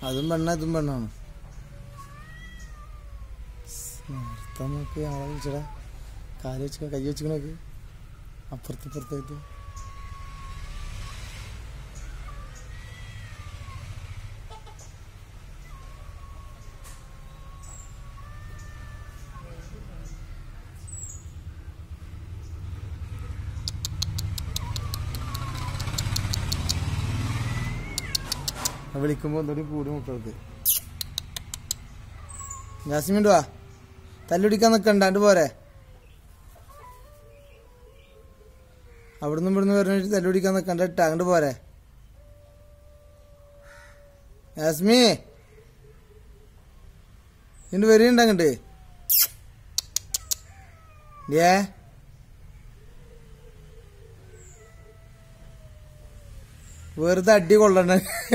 അതും പെണ്ണ ഇതും പെണ്ണാണ് നിർത്താൻ നോക്കി ആളെ വിളിച്ചടാ കാല് വെച്ച് കൈ വെച്ച് നോക്ക് അപ്പുറത്ത് ഇപ്പുറത്തായിട്ട് വിളിക്കുമ്പോൾ ഒന്നുകൂടി കൂടി മുക്കൾക്ക് ജാസ്മിൻ്റെ വാ തല്ലുടിക്കാൻ നിൽക്കണ്ട എൻ്റെ പോരെ അവിടുന്ന് ഇവിടുന്ന് പറഞ്ഞിട്ട് തല്ലുടിക്കാൻ നിൽക്കണ്ട ഇട്ടാ അങ്ങോട്ട് പോരെ ജാസ്മി ഇണ്ട് വരികയുണ്ട് അങ്ങോട്ട് ഏ വെറുതെ അടി കൊള്ളണ്ട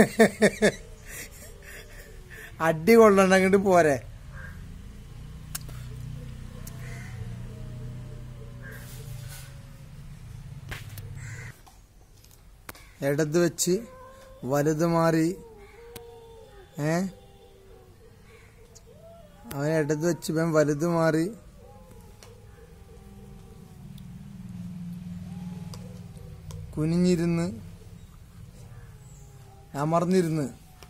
അടി കൊള്ളണ്ട അങ്ങോട്ട് പോരെ ഇടത് വെച്ച് വലുത് മാറി ഏ അവൻ ഇടത് വെച്ച് ഇവൻ വലുത് മാറി കുനിഞ്ഞിരുന്ന് അമർന്നിരുന്ന്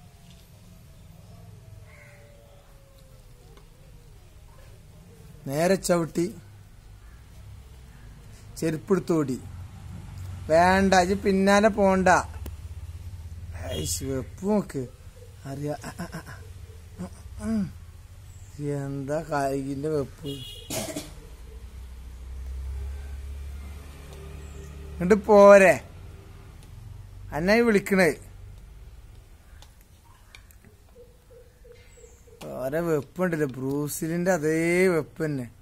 നേരെ ചവിട്ടി ചെരുപ്പെടുത്തോടി വേണ്ട ഇത് പിന്നാലെ പോണ്ട ഐശ്, വെപ്പ് നോക്ക് അറിയാ ആ, ആ, ആ, ആ, ഉം. എന്താ കായികിന്റെ വെപ്പ് എന്നിട്ട് പോരെ അന്നായി വിളിക്കണേ ഓരോ വെപ്പുണ്ടല്ലോ ബ്രൂസിലിന്റെ അതേ വെപ്പ് തന്നെ